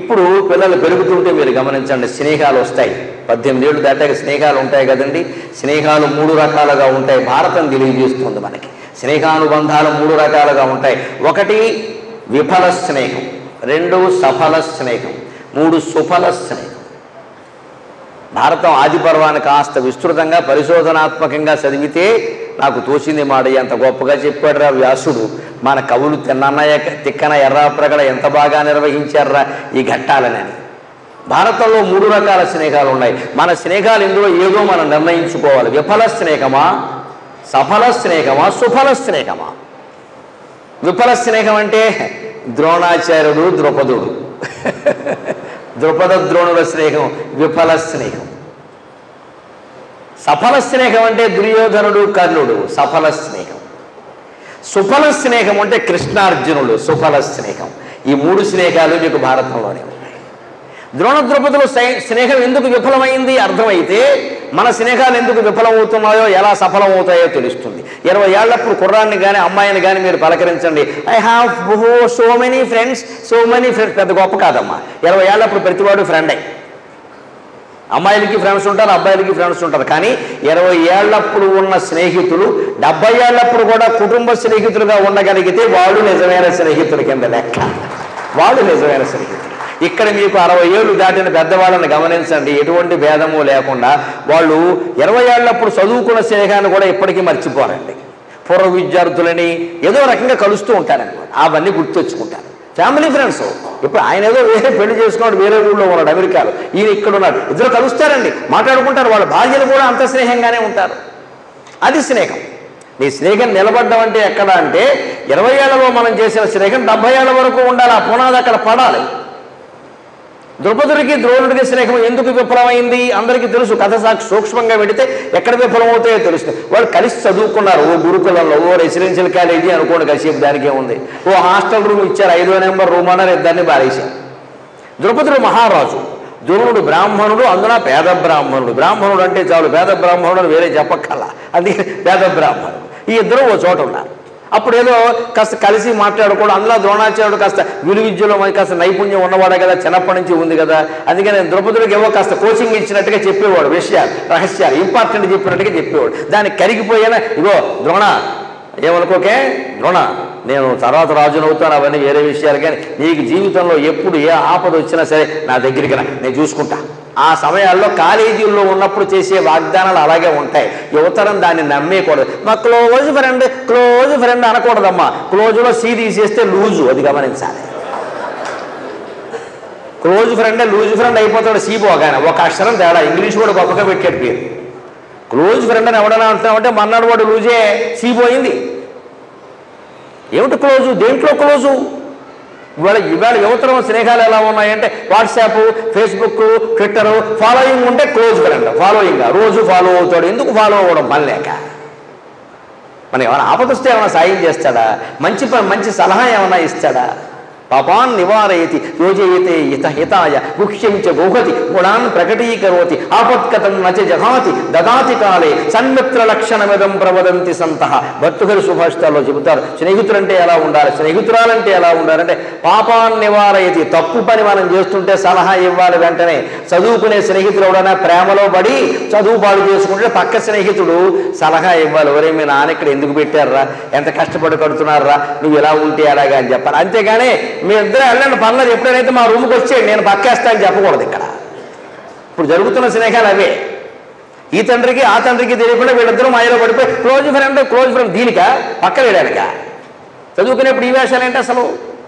ఇప్పుడు పిల్లలు పెరుగుతుంటే మీరు గమనించండి స్నేహాలు వస్తాయి పద్దెనిమిది ఏళ్ళు దాటాక స్నేహాలు ఉంటాయి కదండి స్నేహాలు మూడు రకాలుగా ఉంటాయి భారతం తెలియజేస్తుంది మనకి స్నేహానుబంధాలు మూడు రకాలుగా ఉంటాయి ఒకటి విఫల స్నేహం రెండు సఫల స్నేహం మూడు సుఫల స్నేహం భారతం ఆది పర్వాన్ని కాస్త విస్తృతంగా పరిశోధనాత్మకంగా చదివితే నాకు తోచింది మాట ఎంత గొప్పగా చెప్పాడురా వ్యాసుడు మన కవులు తిన్నన్నయ్య తిక్కన ఎర్రాప్రగడ ఎంత బాగా నిర్వహించారా ఈ ఘట్టాలని అని భారతంలో మూడు రకాల స్నేహాలు ఉన్నాయి మన స్నేహాలు ఇందులో ఏదో మనం నిర్ణయించుకోవాలి విఫల స్నేహమా సఫల స్నేహమా సుఫల స్నేహమా విఫల స్నేహం అంటే ద్రోణాచార్యుడు ద్రుపదుడు ద్రుపద ద్రోణుల స్నేహం విఫల స్నేహం సఫల స్నేహం అంటే దుర్యోధనుడు కర్ణుడు సఫల స్నేహం సుఫల స్నేహం అంటే కృష్ణార్జునుడు సుఫల స్నేహం ఈ మూడు స్నేహాలు మీకు భారతంలోనే ఉన్నాయి ద్రోణ ద్రౌపదుల స్నే- స్నేహం ఎందుకు విఫలమైంది అర్థమైతే మన స్నేహాలు ఎందుకు విఫలమవుతున్నాయో ఎలా సఫలమవుతాయో తెలుస్తుంది ఇరవై ఏళ్లప్పుడు కుర్రాన్ని కానీ అమ్మాయిని కానీ మీరు పలకరించండి I have so many friends so many friends పెద్ద గొప్ప కాదమ్మా ఇరవై ఏళ్లప్పుడు ప్రతివాడు ఫ్రెండే అమ్మాయిలకి ఫ్రెండ్స్ ఉంటారు అబ్బాయిలకి ఫ్రెండ్స్ ఉంటారు కానీ ఇరవై ఏళ్లప్పుడు ఉన్న స్నేహితులు డెబ్బై ఏళ్లప్పుడు కూడా కుటుంబ స్నేహితులుగా ఉండగలిగితే వాళ్ళు నిజమైన స్నేహితుల కింద లెక్క వాళ్ళు నిజమైన స్నేహితులు ఇక్కడ మీకు అరవై ఏళ్ళు దాటిన పెద్దవాళ్ళని గమనించండి ఎటువంటి భేదము లేకుండా వాళ్ళు ఇరవై ఏళ్ళప్పుడు చదువుకున్న స్నేహాన్ని కూడా ఇప్పటికీ మర్చిపోరండి పూర్వ విద్యార్థులని ఏదో రకంగా కలుస్తూ ఉంటారనమాట అవన్నీ గుర్తొచ్చుకుంటారు ఫ్యామిలీ ఫ్రెండ్స్ ఇప్పుడు ఆయన ఏదో వేరే పెళ్లి చేసుకున్నాడు వేరే ఊళ్ళో ఉన్నాడు అమెరికాలో ఈయన ఇక్కడ ఉన్నాడు ఇద్దరు కలుస్తారండి మాట్లాడుకుంటారు వాళ్ళ భార్యలు కూడా అంత స్నేహంగానే ఉంటారు అది స్నేహం నీ స్నేహం నిలబడ్డం అంటే ఎక్కడ అంటే ఇరవై ఏళ్లలో మనం చేసిన స్నేహం డెబ్బై ఏళ్ళ వరకు ఉండాలి ఆ పునాది అక్కడ పడాలి ద్రౌపదుడికి ద్రోణుడికి స్నేహం ఎందుకు విఫలమైంది అందరికీ తెలుసు కథ సాక్షి సూక్ష్మంగా పెడితే ఎక్కడ విఫలమవుతాయో తెలుస్తుంది వాళ్ళు కలిసి చదువుకున్నారు ఓ గురుకులంలో ఓ రెసిడెన్షియల్ కాలేజీ అనుకోండి కాసేపు దానికే ఉంది ఓ హాస్టల్ రూమ్ ఇచ్చారు ఐదో నెంబర్ రూమ్ అన్నారు ఇద్దరిని బారేశారు ద్రౌపదుడు మహారాజు ద్రోణుడు బ్రాహ్మణుడు అందున పేద బ్రాహ్మణుడు బ్రాహ్మణుడు అంటే చాలు పేద బ్రాహ్మణుడు అని వేరే చెప్పక్కల అందుకే పేద బ్రాహ్మణుడు ఈ ఇద్దరు ఓ చోట ఉన్నారు అప్పుడు ఏదో కాస్త కలిసి మాట్లాడుకోవడం అందులో ద్రోణాచార్యుడు కాస్త విలువిద్యలో మరి కాస్త నైపుణ్యం ఉన్నవాడే కదా చిన్నప్పటి నుంచి ఉంది కదా అందుకని ద్రౌపదుడికి ఏవో కాస్త కోచింగ్ ఇచ్చినట్టుగా చెప్పేవాడు విషయాలు రహస్యాలు ఇంపార్టెంట్ చెప్పినట్టుగా చెప్పేవాడు దానికి కరిగిపోయినా ఇగో ద్రోణ ఏమనుకోకే ద్రోణ నేను తర్వాత రాజునవుతాను అవన్నీ వేరే విషయాలు కానీ నీకు జీవితంలో ఎప్పుడు ఏ ఆపద వచ్చినా సరే నా దగ్గరికి రా నేను చూసుకుంటా ఆ సమయాల్లో కాలేజీల్లో ఉన్నప్పుడు చేసే వాగ్దానాలు అలాగే ఉంటాయి యువతరం దాన్ని నమ్మేయకూడదు మా క్లోజ్ ఫ్రెండ్ క్లోజ్ ఫ్రెండ్ అనకూడదమ్మా క్లోజ్లో సీ తీసేస్తే లూజు అది గమనించాలి క్లోజ్ ఫ్రెండ్ లూజ్ ఫ్రెండ్ అయిపోతాడు సీ పోగానే ఒక అక్షరం తేడా ఇంగ్లీష్ కూడా గొప్పగా పెట్టాడు పేరు క్లోజ్ ఫ్రెండ్ అని ఎవడన్నా అంటున్నామంటే మన్నాడు వాడు లూజే సీ పోయింది ఏమిటి క్లోజు దేంట్లో క్లోజు ఇవాళ ఇవాళ యువతరం స్నేహాలు ఎలా ఉన్నాయంటే వాట్సాప్ ఫేస్బుక్ ట్విట్టర్ ఫాలోయింగ్ ఉంటే క్లోజ్ ఫ్రెండ్ ఫాలోయింగ్ రోజు ఫాలో అవుతాడు ఎందుకు ఫాలో అవ్వడం పని లేక మన ఏమైనా ఆపదొస్తే ఏమైనా సాయం చేస్తాడా మంచి పని మంచి సలహా ఏమైనా ఇస్తాడా పాపాన్ నివారయతి యోజయతే హిత హితాయ గుహ్యం చ గోహతి గుణాన్ ప్రకటీకరోతి ఆపత్కతం నచ జహాతి దదాతి కాలే సన్మిత్ర లక్షణమిదం ప్రవదంతి సంతః భర్తృహరి సుభాషితాల్లో చెబుతారు స్నేహితులంటే ఎలా ఉండాలి స్నేహితురాలంటే ఎలా ఉండాలంటే పాపాన్ నివారయతి తప్పు పని మనం చేస్తుంటే సలహా ఇవ్వాలి వెంటనే చదువుకునే స్నేహితులు ఎవడైనా ప్రేమలో పడి చదువు పాడు చేసుకుంటే పక్క స్నేహితుడు సలహా ఇవ్వాలి ఒరే మీ నాన్న ఇక్కడ ఎందుకు పెట్టారా ఎంత కష్టపడి కడుతున్నారా నువ్వు ఇలా ఉంటే అలాగా అని చెప్పాలి అంతేగాని మీ ఇద్దరు వెళ్ళండి పర్లేదు ఎప్పుడైతే మా రూమ్కి వచ్చేయండి నేను పక్కేస్తా అని చెప్పకూడదు ఇక్కడ ఇప్పుడు జరుగుతున్న స్నేహాలు అవే ఈ తండ్రికి ఆ తండ్రికి తెలియకుండా వీళ్ళిద్దరూ మాయలో పడిపోయి క్లోజ్ ఫ్రెండ్ క్లోజ్ ఫ్రెండ్ దీనిక పక్క వేయడానిక చదువుకునేప్పుడు ఈ వేషాలు ఏంటి అసలు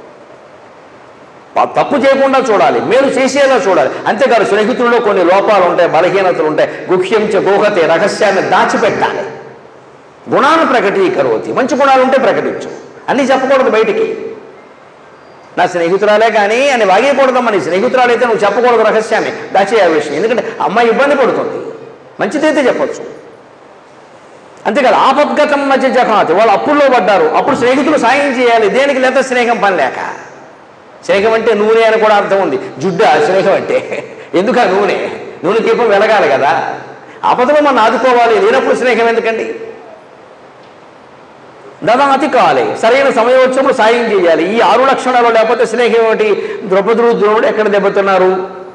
ప- తప్పు చేయకుండా చూడాలి మేలు చేసేలా చూడాలి అంతేకాదు స్నేహితుల్లో కొన్ని లోపాలు ఉంటాయి బలహీనతలు ఉంటాయి గుహ్యంచ గోహతే రహస్యాన్ని దాచిపెట్టాలి గుణాన్ని ప్రకటీకరోతి మంచి గుణాలు ఉంటే ప్రకటించు అన్నీ చెప్పకూడదు బయటికి నా స్నేహితురాలే కానీ అని వాగేయకూడదమ్మా నీ స్నేహితురాలైతే నువ్వు చెప్పకూడదు రహస్యాన్ని దాచే ఆ విషయం ఎందుకంటే అమ్మాయి ఇబ్బంది పడుతుంది మంచిదైతే చెప్పొచ్చు అంతేకాదు ఆపద్గతం మధ్య జహాతి వాళ్ళు అప్పుల్లో పడ్డారు అప్పుడు స్నేహితులు సాయం చేయాలి దేనికి లేదా స్నేహం పని లేక స్నేహం అంటే నూనె అని కూడా అర్థం ఉంది జుడ్డ స్నేహం అంటే ఎందుకు ఆ నూనె నూనె దీపం వెలగాలి కదా ఆపదలో మనం ఆదుకోవాలి లేనప్పుడు స్నేహం ఎందుకండి దదాతి కాలే సరైన సమయం వచ్చినప్పుడు సాయం చేయాలి ఈ ఆరు లక్షణాలు లేకపోతే స్నేహం ఏమిటి ద్రౌపదుడు ద్రోణుడు ఎక్కడ దెబ్బతున్నారు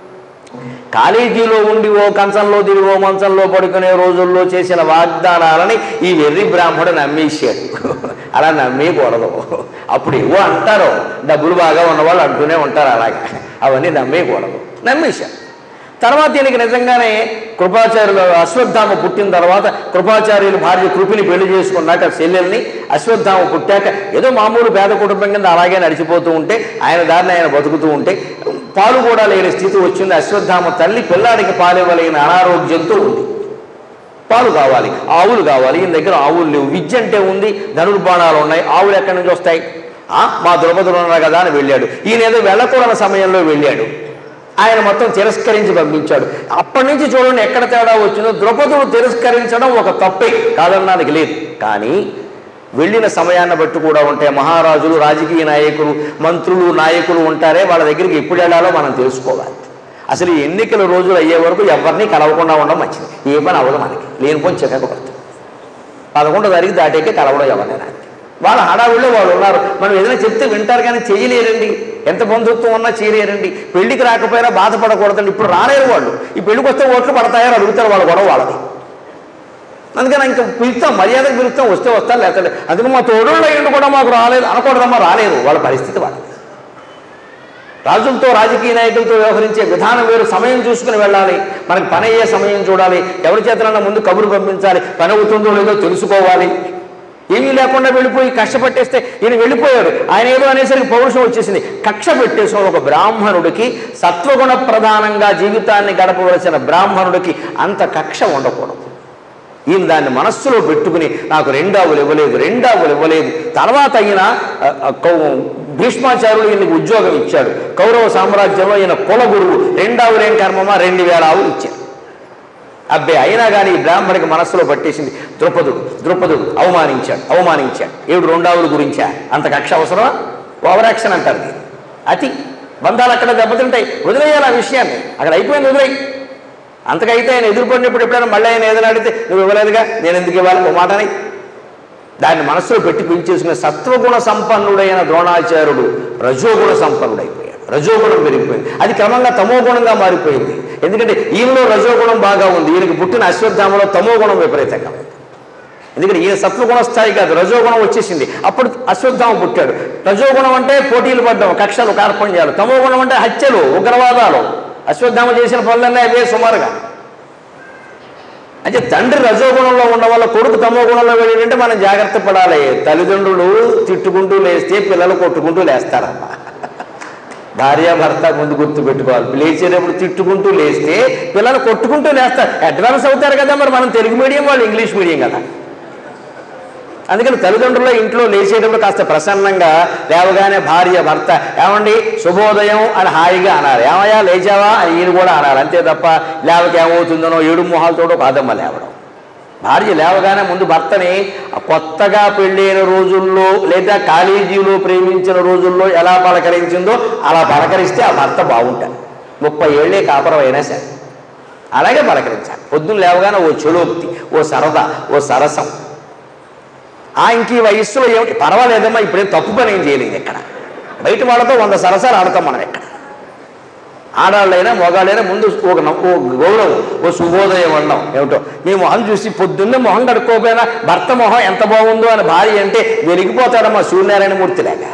కాలేజీలో ఉండి ఓ కంచంలో దిగి ఓ మంచంలో పడుకునే రోజుల్లో చేసిన వాగ్దానాలని ఈ వెర్రి బ్రాహ్మడు నమ్మేశాడు అలా నమ్మేయకూడదు అప్పుడు ఏవో అంటారు డబ్బులు బాగా ఉన్నవాళ్ళు అంటూనే ఉంటారు అలాగే అవన్నీ నమ్మేయకూడదు నమ్మేశాడు తర్వాత ఈయనకి నిజంగానే కృపాచార్యులు అశ్వత్థామ పుట్టిన తర్వాత కృపాచార్యులు భార్య కృపిని పెళ్లి చేసుకున్నాక చెల్లెల్ని అశ్వత్థామ పుట్టాక ఏదో మామూలు పేద కుటుంబం కింద అలాగే నడిచిపోతూ ఉంటే ఆయన దారిని ఆయన బతుకుతూ ఉంటే పాలు కూడా లేని స్థితి వచ్చింది అశ్వత్థామ తల్లి పిల్లాడికి పాలివ్వలేని అనారోగ్యంతో ఉంది పాలు కావాలి ఆవులు కావాలి ఈయన దగ్గర ఆవులు లేవు విద్య అంటే ఉంది ధనుర్బాణాలు ఉన్నాయి ఆవులు ఎక్కడి నుంచి వస్తాయి ఆ, మా ద్రౌపదులు ఉన్నారు కదా అని వెళ్ళాడు ఈయన ఏదో వెళ్ళకూడని సమయంలో వెళ్ళాడు ఆయన మొత్తం తిరస్కరించి పంపించాడు అప్పటి నుంచి చూడండి ఎక్కడ తేడా వచ్చిందో ద్రౌపదుడు తిరస్కరించడం ఒక తప్పే కాదనడానికి లేదు కానీ వెళ్ళిన సమయాన్ని బట్టి కూడా ఉంటాయి మహారాజులు రాజకీయ నాయకులు మంత్రులు నాయకులు ఉంటారే వాళ్ళ దగ్గరికి ఎప్పుడు వెళ్ళాలో మనం తెలుసుకోవాలి అసలు ఈ ఎన్నికల రోజులు అయ్యే వరకు ఎవరిని కలవకుండా ఉండడం మంచిది ఏ పని అవ్వదు మనకి లేనిపోని చిక్కకు పడుతుంది పదకొండో తారీఖు దాటాకే కలవడం ఎవరినైనా వాళ్ళ హడావిడిలో వాళ్ళు ఉన్నారు మనం ఏదైనా చెప్తే వింటారు కానీ చేయలేరండి ఎంత బంధుత్వం ఉన్నా చేయలేరండి పెళ్లికి రాకపోయినా బాధపడకూడదండి ఇప్పుడు రాలేరు వాళ్ళు ఈ పెళ్లికి వస్తే ఓట్లు పడతాయని అడుగుతారు వాళ్ళ గొడవ వాళ్ళది అందుకని ఇంకా పిలుస్తాం మర్యాదకు పిలుస్తాం వస్తే వస్తారు లేకపోతే అందుకు మా తోడుళ్ళు అయ్యిండు కూడా మాకు రాలేదు అనకూడదమ్మా రాలేదు వాళ్ళ పరిస్థితి వాళ్ళది రాజులతో రాజకీయ నాయకులతో వ్యవహరించే విధానం వేరు సమయం చూసుకుని వెళ్ళాలి మనకి పని అయ్యే సమయం చూడాలి ఎవరి చేతనన్నా ముందు కబురు పంపించాలి పని అవుతుందో లేదో తెలుసుకోవాలి ఏమీ లేకుండా వెళ్ళిపోయి కక్ష పట్టేస్తే ఈయన వెళ్ళిపోయాడు ఆయన ఏదో అనేసరికి పౌరుషం వచ్చేసింది కక్ష పెట్టేసిన ఒక బ్రాహ్మణుడికి సత్వగుణ ప్రధానంగా జీవితాన్ని గడపవలసిన బ్రాహ్మణుడికి అంత కక్ష ఉండకూడదు ఈయన దాన్ని మనస్సులో పెట్టుకుని నాకు రెండావులు ఇవ్వలేదు రెండావులు ఇవ్వలేదు తర్వాత ఈయన ఆ, ఆ, కౌ- భీష్మాచార్యులు ఈయనకి ఉద్యోగం ఇచ్చాడు కౌరవ సామ్రాజ్యంలో ఈయన కుల గురువు రెండావులేం కర్మమా రెండు వేల ఆవులు ఇచ్చారు అబ్బే అయినా కానీ ఈ బ్రాహ్మడికి మనస్సులో పట్టేసింది ద్రుపదుడు ద్రుపదుడు అవమానించాడు అవమానించాడు ఏడు రెండావుల గురించా అంత కక్ష అవసరమా ఓవరాక్షన్ అంటారు దీన్ని అతి బంధాలు అక్కడ దెబ్బతింటాయి వదిలేయాలి ఆ విషయాన్ని అక్కడ అయిపోయింది వదిలేయి అంతకైతే ఆయన ఎదుర్కొన్నప్పుడు ఎప్పుడైనా మళ్ళీ ఆయన ఏదైనా అడిగితే నువ్వు ఇవ్వలేదుగా నేను ఎందుకు ఇవ్వాలి ఓ మాటని దాన్ని మనసులో పెట్టి పిలిచేసుకునే సత్వగుణ సంపన్నుడైన ద్రోణాచార్యుడు రజోగుణ సంపన్నుడైపోయాడు రజోగుణం పెరిగిపోయింది అది క్రమంగా తమోగుణంగా మారిపోయింది ఎందుకంటే ఈయనలో రజోగుణం బాగా ఉంది ఈయనకి పుట్టిన అశ్వత్థామలో తమోగుణం విపరీతంగా ఉంది ఎందుకంటే ఈయన సత్వగుణ స్థాయి కాదు రజోగుణం వచ్చేసింది అప్పుడు అశ్వత్థామ పుట్టాడు రజోగుణం అంటే పోటీలు పడ్డం కక్షలు కార్పణ్యాలు తమోగుణం అంటే హత్యలు ఉగ్రవాదాలు అశ్వత్థామ చేసిన పనులన్నీ అవే సుమారుగా అంటే తండ్రి రజోగుణంలో ఉన్న వల్ల కొడుకు తమో గుణంలో వెళ్ళింటే మనం జాగ్రత్త పడాలి తల్లిదండ్రులు తిట్టుకుంటూ లేస్తే పిల్లలు కొట్టుకుంటూ లేస్తారమ్మా భార్య భర్త ముందు గుర్తు పెట్టుకోవాలి లేచేటప్పుడు తిట్టుకుంటూ లేస్తే పిల్లలు కొట్టుకుంటూ లేస్తారు అడ్వాన్స్ అవుతారు కదా మరి మనం తెలుగు మీడియం వాళ్ళు ఇంగ్లీష్ మీడియం కదా అందుకని తల్లిదండ్రుల ఇంట్లో లేచేటప్పుడు కాస్త ప్రసన్నంగా లేవగానే భార్య భర్త ఏమండి శుభోదయం అని హాయిగా అనాలి ఏమయ్యా లేచావా అని ఈయన కూడా అనాలి అంతే తప్ప లేవకి ఏమవుతుందనో ఏడు మొహాలతోటో కాదమ్మ లేవడం భార్య లేవగానే ముందు భర్తని ఆ కొత్తగా పెళ్ళైన రోజుల్లో లేదా కాలేజీలో ప్రేమించిన రోజుల్లో ఎలా పలకరించిందో అలా పలకరిస్తే ఆ భర్త బాగుంటాడు ముప్పై ఏళ్ళే కాపురం అయినా సరే అలాగే పలకరించాలి పొద్దున్న లేవగానే ఓ చెలోక్తి ఓ సరదా ఓ సరసం ఆ ఇంక ఈ వయస్సులో ఏమిటి పర్వాలేదమ్మా ఇప్పుడేం తప్పు పని ఏం చేయలేదు ఇక్కడ బయట వాళ్ళతో వంద సరసాలు ఆడతాం మనం ఇక్కడ ఆడాళ్ళైనా మగాళ్ళైనా ముందు ఒక నవ్వు- ఓ గౌరవం ఓ శుభోదయం అన్నాం ఏమిటో మీ మొహం చూసి పొద్దున్నే మొహం కడుక్కోపోయినా భర్త మొహం ఎంత బాగుందో అని భార్య అంటే వెలిగిపోతాడమ్మా సూర్యనారాయణమూర్తి లేక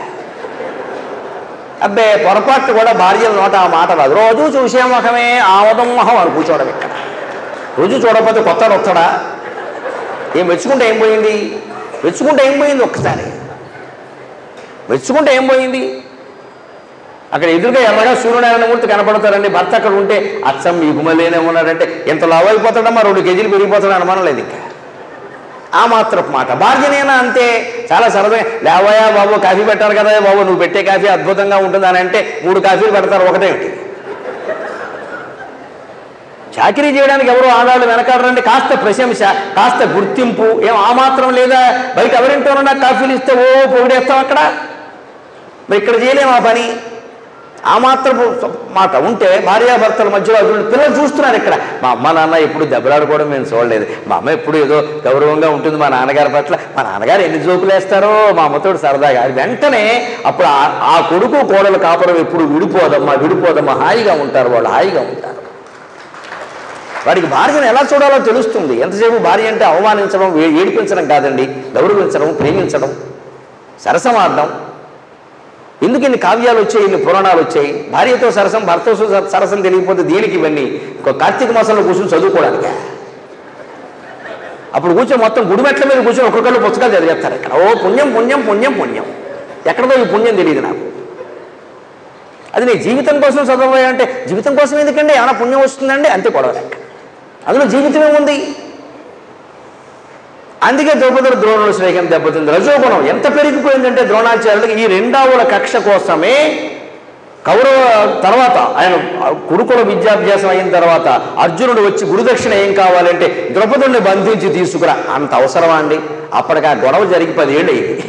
అబ్బే పొరపాటు కూడా భార్యల నోట ఆ మాట రాదు రోజు చూసే మొహమే ఆవదం మొహం అని కూర్చోవడం ఇక్కడ రోజు చూడకపోతే కొత్త వస్తాడా ఏం మెచ్చుకుంటే ఏం పోయింది మెచ్చుకుంటే ఏం పోయింది ఒక్కసారి మెచ్చుకుంటే ఏం పోయింది అక్కడ ఎదురుగా ఎర్రగా సూర్యనారాయణమూర్తి కనపడతారండి భర్త అక్కడ ఉంటే అచ్చం ఈ గుమలేనే ఉన్నాడంటే ఎంత లావు అయిపోతాడమ్మా రెండు కేజీలు పెరిగిపోతాడు అనుమానం ఇంకా ఆ మాత్రపు మాట భార్యనేనా అంతే చాలా సరదాగా లేవయా బాబు కాఫీ పెట్టారు కదా బాబు నువ్వు పెట్టే కాఫీ అద్భుతంగా ఉంటుంది అని అంటే మూడు కాఫీలు పెడతారు ఒకటేమిటి చాకరీ చేయడానికి ఎవరు ఆడాళ్ళు వెనకాడరండి కాస్త ప్రశంస కాస్త గుర్తింపు ఏం ఆ మాత్రం లేదా బయట ఎవరింటోనన్నా కాఫీలు ఇస్తే ఓ పొగిడేస్తాం అక్కడ మరి ఇక్కడ చేయలేము ఆ పని ఆ మాత్రపు మాట ఉంటే భార్యాభర్తల మధ్యలో అదులు పిల్లలు చూస్తున్నారు ఇక్కడ మా అమ్మ నాన్న ఎప్పుడు దెబ్బలాడుకోవడం మేము చూడలేదు మా అమ్మ ఎప్పుడు ఏదో గౌరవంగా ఉంటుంది మా నాన్నగారి పట్ల మా నాన్నగారు ఎన్ని జోకులు వేస్తారో మా అమ్మతో సరదాగా అది వెంటనే అప్పుడు ఆ- ఆ కొడుకు కోడలు కాపురం ఎప్పుడు విడిపోదమ్మా విడిపోదమ్మా హాయిగా ఉంటారు వాళ్ళు హాయిగా ఉంటారు వాడికి భార్యను ఎలా చూడాలో తెలుస్తుంది ఎంతసేపు భార్య అంటే అవమానించడం ఏ- ఏడిపించడం కాదండి గౌరవించడం ప్రేమించడం సరసమాడడం ఎందుకు ఇన్ని కావ్యాలు వచ్చాయి ఇన్ని పురాణాలు వచ్చాయి భార్యతో సరసం భర్తతో స- సరసం తెలియకపోతే దేనికి ఇవన్నీ ఒక కార్తీక మాసంలో కూర్చొని చదువుకోవడానికే అప్పుడు కూర్చొని మొత్తం గుడిమెట్ల మీద కూర్చొని ఒక్కొక్కళ్ళు పుస్తకాలు చదివేస్తారు ఇక్కడ ఓ పుణ్యం పుణ్యం పుణ్యం పుణ్యం ఎక్కడదో ఈ పుణ్యం తెలియదు నాకు అది నీ జీవితం కోసం చదవాలి అంటే జీవితం కోసం ఎందుకండి ఏమైనా పుణ్యం వస్తుందండి అంతే గొడవ లెక్క అందులో జీవితం ఏముంది అందుకే ద్రౌపదుడు ద్రోణుడు స్నేహం దెబ్బతింది రజోగుణం ఎంత పెరిగిపోయిందంటే ద్రోణాచార్యులకి ఈ రెండావుల కక్ష కోసమే కౌరవ తర్వాత ఆయన కురుకుల విద్యాభ్యాసం అయిన తర్వాత అర్జునుడు వచ్చి గురుదక్షిణ ఏం కావాలంటే ద్రౌపదుడిని బంధించి తీసుకురా అంత అవసరమా అండి అప్పటికి ఆ గొడవ జరిగి పదేళ్ళు అయింది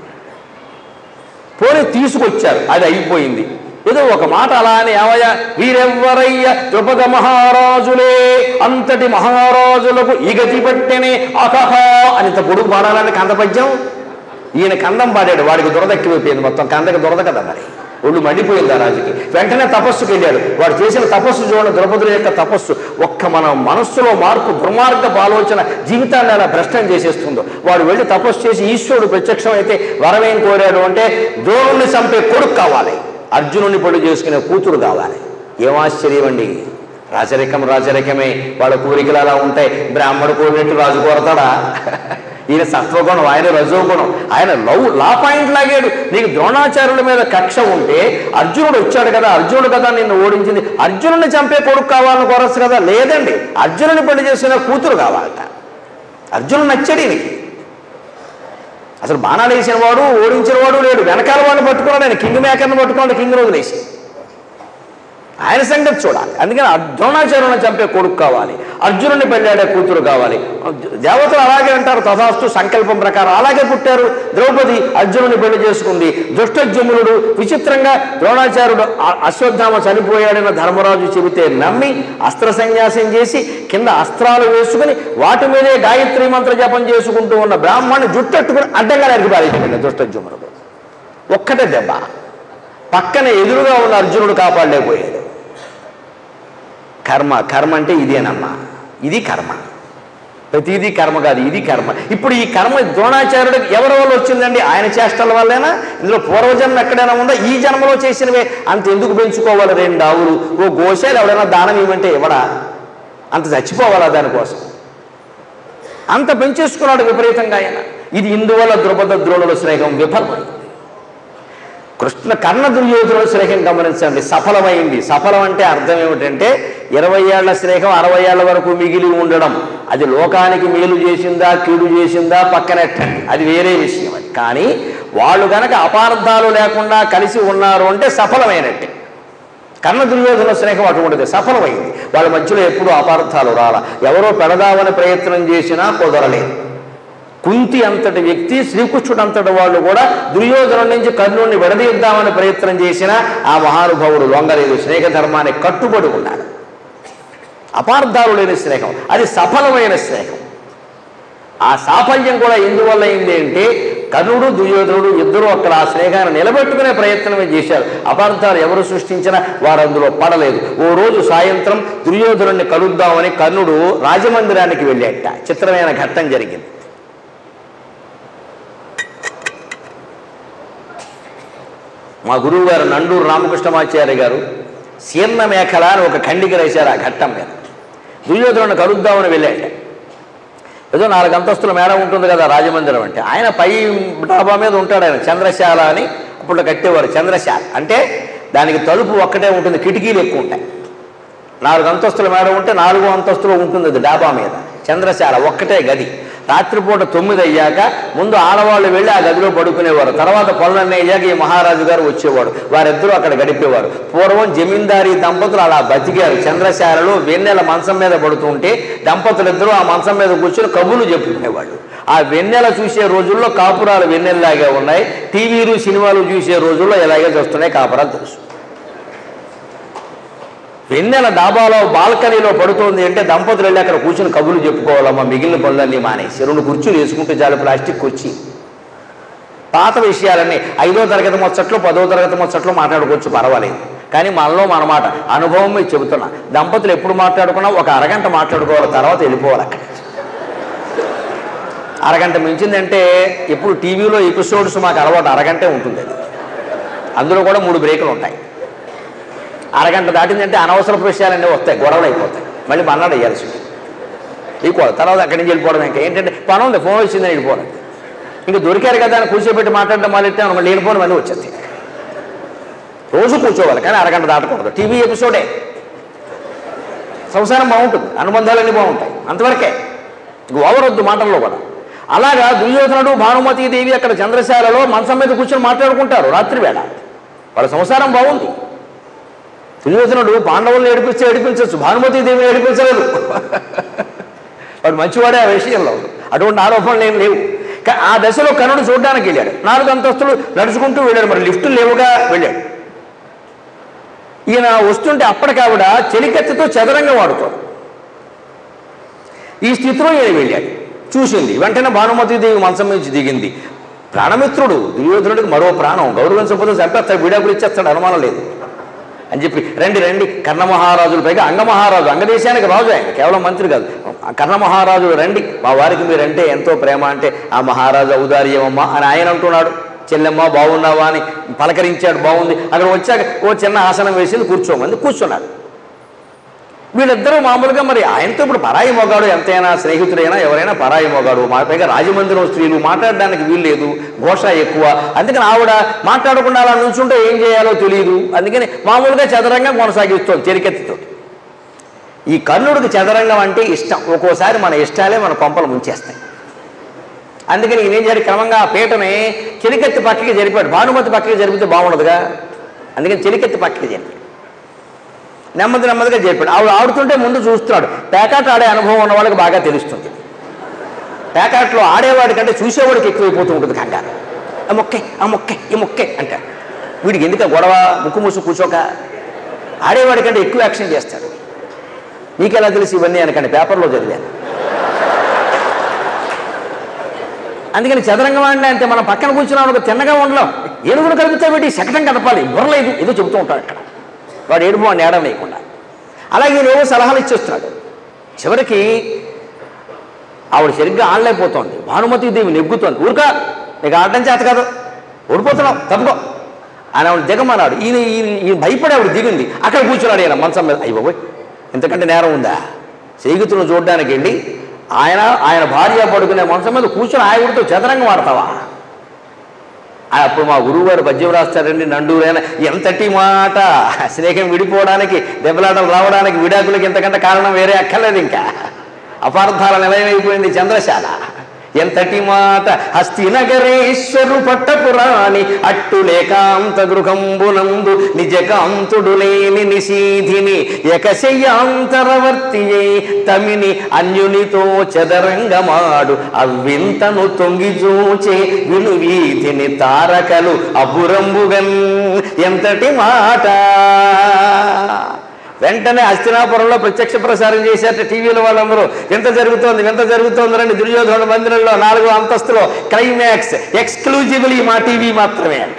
పోనీ తీసుకొచ్చారు అది అయిపోయింది ఏదో ఒక మాట అలా అని ఏమయ్య వీరెవ్వరయ్య ద్రుపద మహారాజులే అంతటి మహారాజులకు ఈ గతి పట్టెనే అకహ అని ఇంత పొడుగు పాడాలని కంద పద్యం ఈయన కందం పాడాడు వాడికి దురదక్కిపోయింది మొత్తం కందకి దురద కదా మరి ఒళ్ళు మండిపోయింది ఆ రాజుకి వెంటనే తపస్సుకి వెళ్ళాడు వాడు చేసిన తపస్సు చూడండి ద్రౌపదుల యొక్క తపస్సు ఒక్క మన మనస్సులో మార్పు దుర్మార్గపు ఆలోచన జీవితాన్ని అలా భ్రష్టం చేసేస్తుందో వాడు వెళ్ళి తపస్సు చేసి ఈశ్వరుడు ప్రత్యక్షం అయితే వరమేం కోరాడు అంటే ద్రోణుని చంపే కొడుకు కావాలి అర్జునుని పెళ్లి చేసుకునే కూతురు కావాలి ఏం ఆశ్చర్యం అండి రాజరికం రాజరికమే వాళ్ళ కోరికలు అలా ఉంటాయి బ్రాహ్మడు కోరినట్టు రాజు కోరతాడా ఈయన సత్వగుణం ఆయన రజోగుణం ఆయన లవ్ లా పాయింట్ లాగాడు నీకు ద్రోణాచార్యుల మీద కక్ష ఉంటే అర్జునుడు వచ్చాడు కదా అర్జునుడు కదా నిన్ను ఓడించింది అర్జునుడిని చంపే కొడుకు కావాలని కోరచ్చు కదా లేదండి అర్జునుని పెళ్లి చేసిన కూతురు కావాలట అర్జునుడు నచ్చాడు ఈయనకి అసలు బాణాలు వేసిన వాడు ఓడించిన వాడు లేడు వెనకాల వాడిని పట్టుకున్నాడు ఆయన కింగ్ మేకర్ని పట్టుకున్నాడు కింగ్ వదిలేసి ఆయన సంగతి చూడాలి అందుకని అర్- ద్రోణాచార్యుని చంపే కొడుకు కావాలి అర్జునుని పెళ్ళాడే కూతురు కావాలి దేవతలు అలాగే అంటారు తథాస్తు సంకల్పం ప్రకారం అలాగే పుట్టారు ద్రౌపది అర్జునుని పెళ్లి చేసుకుంది దుష్టజమునుడు విచిత్రంగా ద్రోణాచార్యుడు అ- అశ్వత్థామ చనిపోయాడన్న ధర్మరాజు చెబితే నమ్మి అస్త్ర సన్యాసం చేసి కింద అస్త్రాలు వేసుకుని వాటి మీదే గాయత్రి మంత్ర జపం చేసుకుంటూ ఉన్న బ్రాహ్మణ్ణి జుట్టట్టుకుని అడ్డంగా నరికి పారేసింది దుష్టజమునుడు ఒక్కటే దెబ్బ పక్కన ఎదురుగా ఉన్న అర్జునుడు కాపాడలేకపోయాడు కర్మ కర్మ అంటే ఇదేనమ్మా ఇది కర్మ ప్రతిదీ కర్మ కాదు ఇది కర్మ ఇప్పుడు ఈ కర్మ ద్రోణాచార్యుడికి ఎవరి వల్ల వచ్చిందండి ఆయన చేష్టల వల్లేనా ఇందులో పూర్వజన్మ ఎక్కడైనా ఉందా ఈ జన్మలో చేసినవే అంత ఎందుకు పెంచుకోవాలి రెండు ఆవులు ఓ గోశాలు ఎవడైనా దానం ఇవ్వమంటే ఇవ్వడా అంత చచ్చిపోవాలా దానికోసం అంత పెంచేసుకున్నాడు విపరీతంగా ఆయన ఇది ఇందువల్ల ద్రుపద ద్రోణుల స్నేహం విఫలమైంది కృష్ణ కర్ణ దుర్యోధనుల స్నేహం గమనించండి సఫలమైంది సఫలం అంటే అర్థం ఏమిటంటే ఇరవై ఏళ్ల స్నేహం అరవై ఏళ్ల వరకు మిగిలి ఉండడం అది లోకానికి మేలు చేసిందా కీడు చేసిందా పక్కనెట్టండి అది వేరే విషయం అది కానీ వాళ్ళు గనక అపార్థాలు లేకుండా కలిసి ఉన్నారు అంటే సఫలమైనట్టే కర్ణ దుర్యోధన స్నేహం అటువంటిది సఫలమైంది వాళ్ళ మధ్యలో ఎప్పుడూ అపార్థాలు రాల ఎవరో పెడదామని ప్రయత్నం చేసినా కుదరలేదు కుంతి అంతటి వ్యక్తి శ్రీకృష్ణుడు అంతటి వాళ్ళు కూడా దుర్యోధనం నుంచి కర్ణుడిని విడదీద్దామని ప్రయత్నం చేసినా ఆ మహానుభావుడు లొంగలేదు స్నేహ ధర్మానికి కట్టుబడి ఉన్నాడు అపార్థాలు లేని స్నేహం అది సఫలమైన స్నేహం ఆ సాఫల్యం కూడా ఎందువల్ల అయింది అంటే కర్ణుడు దుర్యోధనుడు ఇద్దరు అక్కడ ఆ స్నేహాన్ని నిలబెట్టుకునే ప్రయత్నమే చేశారు అపార్థాలు ఎవరు సృష్టించినా వారు అందులో పడలేదు ఓ రోజు సాయంత్రం దుర్యోధనుడిని కలుద్దామని కర్ణుడు రాజమందిరానికి వెళ్ళాట చిత్రమైన ఘట్టం జరిగింది మా గురువు గారు నండూరు రామకృష్ణమాచార్య గారు శీర్ణ మేఖల అని ఒక ఖండిక రాశారు ఆ ఘట్టం మీద దుర్యోధనుని కలుద్దామని వెళ్ళాట ఏదో నాలుగు అంతస్తుల మేడ ఉంటుంది కదా రాజమందిరం అంటే ఆయన పై డాబా మీద ఉంటాడు ఆయన చంద్రశాల అని అప్పుడు కట్టేవారు చంద్రశాల అంటే దానికి తలుపు ఒక్కటే ఉంటుంది కిటికీలు ఎక్కువ ఉంటాయి నాలుగు అంతస్తుల మేడ ఉంటే నాలుగో అంతస్తులో ఉంటుంది అది డాబా మీద చంద్రశాల ఒక్కటే గది రాత్రిపూట తొమ్మిది అయ్యాక ముందు ఆడవాళ్ళు వెళ్ళి ఆ గదిలో పడుకునేవారు తర్వాత పనులన్నీ అయ్యాక ఈ మహారాజు గారు వచ్చేవాడు వారిద్దరూ అక్కడ గడిపేవారు పూర్వం జమీందారీ దంపతులు అలా బతికారు చంద్రశాలలో వెన్నెల మంచం మీద పడుతుంటే దంపతులిద్దరూ ఆ మంచం మీద కూర్చొని కబుర్లు చెప్పుకునేవాళ్ళు ఆ వెన్నెల చూసే రోజుల్లో కాపురాలు వెన్నెల్లాగే ఉన్నాయి టీవీలు సినిమాలు చూసే రోజుల్లో ఇలాగే చూస్తున్నాయి కాపురాలు తెలుసు వెన్నెల డాబాలో బాల్కనీలో పడుతోంది అంటే దంపతులు వెళ్ళి అక్కడ కూర్చుని కబుర్లు చెప్పుకోవాలమ్మా మిగిలిన పనులన్నీ మానేసి రెండు కుర్చీలు వేసుకుంటే చాలు ప్లాస్టిక్ కుర్చీ పాత విషయాలన్నీ ఐదో తరగతి ముచ్చట్లు పదో తరగతి ముచ్చట్లు మాట్లాడుకోవచ్చు పర్వాలేదు కానీ మనలో మన మాట అనుభవం మీద చెబుతున్నా దంపతులు ఎప్పుడు మాట్లాడుకున్నా ఒక అరగంట మాట్లాడుకోవాలి తర్వాత వెళ్ళిపోవాలి అక్కడ అరగంట మించిందంటే ఇప్పుడు టీవీలో ఎపిసోడ్స్ మాకు అలవాటు అరగంటే ఉంటుంది అది అందులో కూడా మూడు బ్రేకులు ఉంటాయి అరగంట దాటిందంటే అనవసరపు విషయాలన్నీ వస్తాయి గొడవలు అయిపోతాయి మళ్ళీ మన్నాడు వేయాల్సి ఉంటుంది వెళ్ళిపోవాలి తర్వాత అక్కడి నుంచి వెళ్ళిపోవడం ఇంకా ఏంటంటే పని ఉంది ఫోన్ వచ్చిందని వెళ్ళిపోవడం ఇంకా దొరికారు కదా అని కూర్చోబెట్టి మాట్లాడడం మొదలెట్టే మళ్ళీ వెళ్ళిపోవడం మళ్ళీ వచ్చేస్తాయి రోజు కూర్చోవాలి కానీ అరగంట దాటకూడదు టీవీ ఎపిసోడే సంసారం బాగుంటుంది అనుబంధాలన్నీ బాగుంటాయి అంతవరకే ఇంక ఓవర్ వద్దు మాటల్లో కూడా అలాగా దుర్యోధనుడు భానుమతి దేవి అక్కడ చంద్రశాలలో మంచం మీద కూర్చొని మాట్లాడుకుంటారు రాత్రి వేళ వాళ్ళ సంసారం బాగుంది దుర్యోధనుడు పాండవులను ఏడిపిస్తే ఏడిపించవచ్చు భానుమతి దేవిని ఏడిపించలేదు వాడు మంచివాడే ఆ విషయంలో అటువంటి ఆరోపణలు ఏం లేవు కా- ఆ దశలో కనుడు చూడడానికి వెళ్ళాడు నాలుగు అంతస్తులు నడుచుకుంటూ వెళ్ళాడు మరి లిఫ్ట్ లేవుగా వెళ్ళాడు ఈయన వస్తుంటే అప్పటికావిడ చెలికత్తెతో చదరంగం వాడుతాడు ఈ స్థితిలో ఈయన వెళ్ళాడు చూసింది వెంటనే భానుమతీదేవి మంచం నుంచి దిగింది ప్రాణమిత్రుడు దుర్యోధనుడికి మరో ప్రాణం గౌరవించకపోతే చంపేస్తాడు విడాకులు ఇచ్చేస్తాడు అనుమానం లేదు అని చెప్పి రండి రండి కర్ణమహారాజులు పైగా అంగమహారాజు అంగదేశానికి రాజు ఆయన కేవలం మంత్రి కాదు ఆ కర్ణమహారాజులు రండి మా వారికి మీరంటే ఎంతో ప్రేమ అంటే ఆ మహారాజు ఔదార్యమమ్మ అని ఆయన అంటున్నాడు చెల్లెమ్మ బాగున్నావా అని పలకరించాడు బాగుంది అక్కడ వచ్చాక ఓ చిన్న ఆసనం వేసింది కూర్చోమంది కూర్చున్నాడు వీళ్ళిద్దరూ మామూలుగా మరి ఆయనతో ఇప్పుడు పరాయి మొగాడు ఎంతైనా స్నేహితుడైనా ఎవరైనా పరాయి మొగాడు మా పైగా రాజమందిరం స్త్రీలు మాట్లాడడానికి వీల్లేదు ఘోష ఎక్కువ అందుకని ఆవిడ మాట్లాడకుండా అలా నుంచుంటే ఏం చేయాలో తెలియదు అందుకని మామూలుగా చదరంగం కొనసాగిస్తోంది చెరికెత్తితో ఈ కర్ణుడికి చదరంగం అంటే ఇష్టం ఒక్కోసారి మన ఇష్టాలే మన కొంపలు ముంచేస్తాయి అందుకని ఈయన ఏం చేయాలి క్రమంగా ఆ పీటని చెలికెత్తి పక్కకి జరిపాడు భానుమతి పక్కకి జరిపితే బాగుండదుగా అందుకని చెలికెత్తి పక్కకి జరిపాడు నెమ్మది నెమ్మదిగా చెప్పాడు ఆవిడ ఆడుతుంటే ముందు చూస్తున్నాడు పేకాట ఆడే అనుభవం ఉన్న వాళ్ళకి బాగా తెలుస్తుంది పేకాట్లో ఆడేవాడి కంటే చూసేవాడికి ఎక్కువైపోతూ ఉంటుంది కంగారు ఆ మొక్కే ఆ మొక్కే ఈ మొక్కే అంటారు వీడికి ఎందుకు ఆ గొడవ ముక్కు మూసు కూర్చోక ఆడేవాడి కంటే ఎక్కువ యాక్షన్ చేస్తాడు మీకు ఎలా తెలిసి ఇవన్నీ అనకండి పేపర్లో చదివాను అందుకని చదరంగం అంటే అంతే మనం పక్కన కూర్చున్నాం ఒక తిన్నగా ఉండలేం ఏనుగులు కలిపితే పెట్టి శకటం కదపాలి బుర్రలేదు ఏదో చెబుతూ ఉంటాడు ఇక్కడ వాడు ఏడుపు వాడిని ఏడం వేయకుండా అలాగే ఈయన ఏవో సలహాలు ఇచ్చేస్తున్నాడు చివరికి ఆవిడ సరిగ్గా ఆడలేకపోతోంది భానుమతి దేవి నెగ్గుతోంది ఊరుక నీకు ఆడడం చేత కాదు ఓడిపోతున్నావు తప్పుకో ఆయన ఆవిడ దిగమన్నాడు ఈయన ఈయన ఈయన భయపడి ఆవిడ దిగింది అక్కడ కూర్చున్నాడు ఈయన మంచం మీద అయ్యి బాబోయ్ ఇంతకంటే నేరం ఉందా స్నేహితులను చూడడానికి వెళ్ళి ఆయన ఆయన భార్య పడుకునే మంచం మీద కూర్చొని ఆవిడతో చదరంగం ఆడతావా ఆ అప్పుడు మా గురువు గారు పద్యం రాస్తారండి నండూరైన ఎంతటి మాట స్నేహం విడిపోవడానికి దెబ్బలాటలు రావడానికి విడాకులకి ఇంతకంటే కారణం వేరే అక్కర్లేదు ఇంకా అపార్థాల నిలయమైపోయింది చంద్రశాల ఎంతటి మాట హస్తినగరేశ్వరు పట్టపురాణి అట్టులేకాంత గృహంబునందు నిజకాంతుడు లేని నిశీధిని ఎకశయ్యాంతరవర్తియే తమిని అన్యునితో చదరంగమాడు అవ్వింతను తొంగి చూచే విను వీధిని తారకలు అబురంబుగన్ ఎంతటి మాట వెంటనే హస్తినాపురంలో ప్రత్యక్ష ప్రసారం చేశారట టీవీలో వాళ్ళందరూ ఎంత జరుగుతోంది ఎంత జరుగుతోంది రండి దుర్యోధన మందిరంలో నాలుగో అంతస్తులో క్లైమాక్స్ ఎక్స్క్లూజివ్లీ మా టీవీ మాత్రమే అంట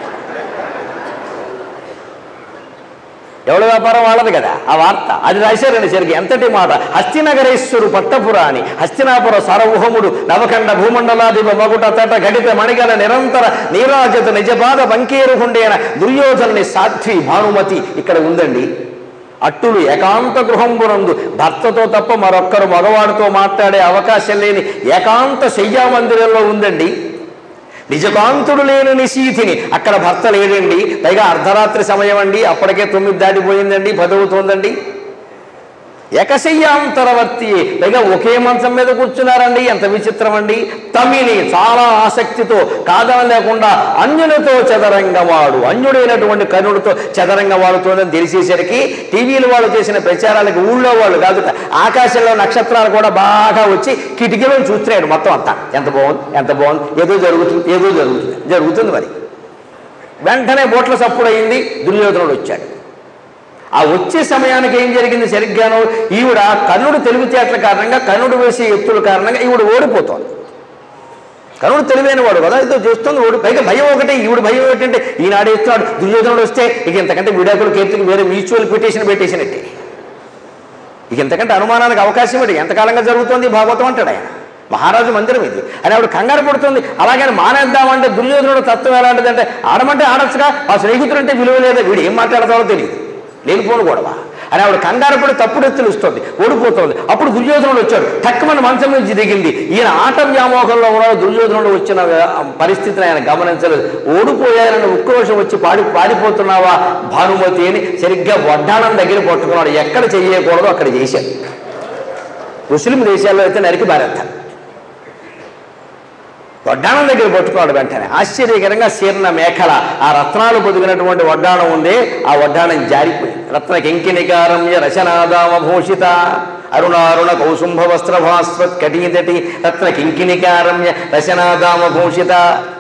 ఎవడ వ్యాపారం వాళ్ళది కదా ఆ వార్త అది రాశారండి సరికి ఎంతటి మాట హస్తినగరేశ్వరు పట్టపురాణి హస్తినాపుర సార్వభౌముడు నవఖండ భూమండలాధిప మగుట తట ఘటిత మణిగల నిరంతర నీరాజత నిజపాద బంకేరు ఉండేన దుర్యోధనుని సాధ్వి భానుమతి ఇక్కడ ఉందండి అట్టులు ఏకాంత గృహంబునందు భర్తతో తప్ప మరొక్కరు మగవాడితో మాట్లాడే అవకాశం లేని ఏకాంత శయ్యా మందిరంలో ఉందండి నిజకాంతుడు లేని నిశీధిని అక్కడ భర్త లేడండి పైగా అర్ధరాత్రి సమయం అండి అప్పటికే తొమ్మిది దాటిపోయిందండి పదవుతోందండి ఏకశయ్యాంతరవర్తి పైగా ఒకే మంచం మీద కూర్చున్నారండి ఎంత విచిత్రం అండి తమిని చాలా ఆసక్తితో కాదన లేకుండా అన్యునితో చదరంగవాడు అన్యుడైనటువంటి కర్ణుడితో చదరంగవాడుతోందని తెలిసేసరికి టీవీలు వాళ్ళు చేసిన ప్రచారాలకు ఊళ్ళో వాళ్ళు కాదు ఆకాశంలో నక్షత్రాలు కూడా బాగా వచ్చి కిటికీలో చూస్తున్నాడు మొత్తం అంతా ఎంత బాగుంది ఎంత బాగుంది ఏదో జరుగుతుంది ఏదో జరుగుతుంది జరుగుతుంది మరి వెంటనే బోట్ల సప్పుడు అయింది దుర్యోధనుడు వచ్చాడు ఆ వచ్చే సమయానికి ఏం జరిగింది సరిగ్గాను ఈవిడ కర్ణుడు తెలివితేటల కారణంగా కర్ణుడు వేసే ఎత్తుల కారణంగా ఈవిడ ఓడిపోతోంది కర్ణుడు తెలివైన వాడు కదా ఏదో చేస్తుంది ఓడి పైగా భయం ఒకటే ఈవిడ భయం ఏంటంటే ఈనాడు ఇస్తున్నాడు దుర్యోధనుడు వస్తే ఇక ఇంతకంటే విడాకుల కీర్తికి వేరే మ్యూచువల్ పిటిషన్ పెట్టేసినట్టే ఇక ఇంతకంటే అనుమానానికి అవకాశం ఏంటి ఎంతకాలంగా జరుగుతోంది ఈ భాగవతం అంటాడు ఆయన మహారాజు మందిరం ఇది అని ఆవిడ కంగారు పడుతుంది అలాగని మానేద్దామంటే దుర్యోధనుడు తత్వం ఎలాంటిదంటే ఆడమంటే ఆడొచ్చుగా ఆ స్నేహితుడు అంటే విలువ లేదా వీడు ఏం మాట్లాడతాడో తెలియదు లేనిపోను గొడవ అని ఆవిడ కంగారు పడి తప్పుడు ఎత్తులు ఇస్తుంది ఓడిపోతుంది అప్పుడు దుర్యోధనుడు వచ్చాడు తక్కువని మంచం నుంచి దిగింది ఈయన ఆట వ్యామోహంలో ఉన్న దుర్యోధనుడు వచ్చిన పరిస్థితిని ఆయన గమనించలేదు ఓడిపోయారని ఉక్రోషం వచ్చి పాడి పాడిపోతున్నావా భానుమతి అని సరిగ్గా వడ్డాణం దగ్గర పట్టుకున్నాడు ఎక్కడ చెయ్యకూడదో అక్కడ చేశాడు ముస్లిం దేశాల్లో అయితే నరికి బారేస్తారు వడ్డాణం దగ్గర పట్టుకున్నాడు వెంటనే ఆశ్చర్యకరంగా శీర్ణ మేఖల ఆ రత్నాలు పొదిగినటువంటి వడ్డాణం ఉంది ఆ వడ్డాణం జారిపోయింది రత్న కింకినికారమ్య రచనాదామ భూషిత అరుణారుణ కౌసుంభ వస్త్రభాస్వత్ కటీతటి రత్న కింకినికారమ్య రచనాదామ భూషిత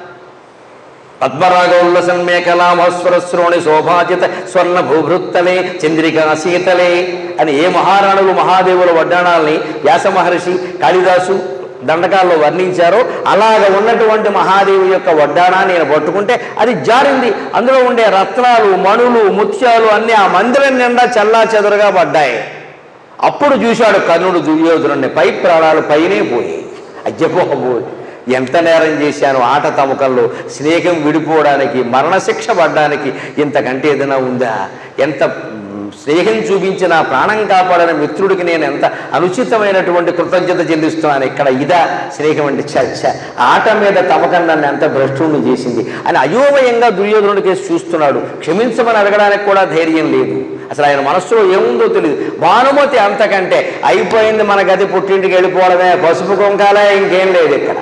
పద్మరాగోల్లసన్మేకలామస్వరశ్రోణి శోభాజిత స్వర్ణ భూభృత్తలే చంద్రికా శీతలే అని ఏ మహారాణులు మహాదేవుల వడ్డాణాల్ని వ్యాస మహర్షి కాళిదాసు దండకాల్లో వర్ణించారో అలాగ ఉన్నటువంటి మహాదేవి యొక్క వడ్డాణా నేను పట్టుకుంటే అది జారింది అందులో ఉండే రత్నాలు మణులు ముత్యాలు అన్నీ ఆ మందిరం నిండా చల్లా చెదరుగా పడ్డాయి అప్పుడు చూశాడు కర్ణుడు దుర్యోధనుడిని పై ప్రాణాలు పైనే పోయి అజ్జపోబోయి ఎంత నేరం చేశాను ఆట తమకంలో స్నేహం విడిపోవడానికి మరణశిక్ష పడ్డానికి ఇంతకంటే ఏదైనా ఉందా ఎంత మ్, స్నేహం చూపించిన ప్రాణం కాపాడిన మిత్రుడికి నేను ఎంత అనుచితమైనటువంటి కృతజ్ఞత చెల్లిస్తున్నాను ఇక్కడ ఇదా స్నేహం అంటే చర్చ ఆట మీద తమకం నన్ను ఎంత భ్రష్టుని చేసింది అని అయోమయంగా దుర్యోధనుడి కేసు చూస్తున్నాడు క్షమించమని అడగడానికి కూడా ధైర్యం లేదు అసలు ఆయన మనస్సులో ఏముందో తెలియదు భానుమతి అంతకంటే అయిపోయింది మన గది పుట్టింటికి వెళ్ళిపోవడమే పసుపు కుంకాలే ఇంకేం లేదు ఇక్కడ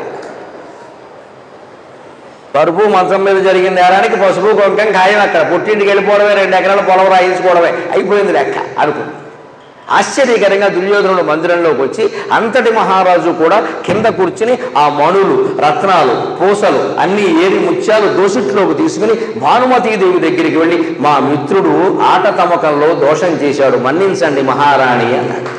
పరుపు మంచం మీద జరిగిన నేరానికి పసుపు కుంకం ఖాయం అక్కడ పుట్టింటికి వెళ్ళిపోవడమే రెండు ఎకరాల పొలం రాయించుకోవడమే అయిపోయింది లెక్క అనుకుంది ఆశ్చర్యకరంగా దుర్యోధనుడు మందిరంలోకి వచ్చి అంతటి మహారాజు కూడా కింద కూర్చుని ఆ మణులు రత్నాలు పూసలు అన్ని ఏరి ముత్యాలు దోసిట్లోకి తీసుకుని భానుమతీదేవి దగ్గరికి వెళ్ళి మా మిత్రుడు ఆట తమకంలో దోషం చేశాడు మన్నించండి మహారాణి అన్నాడు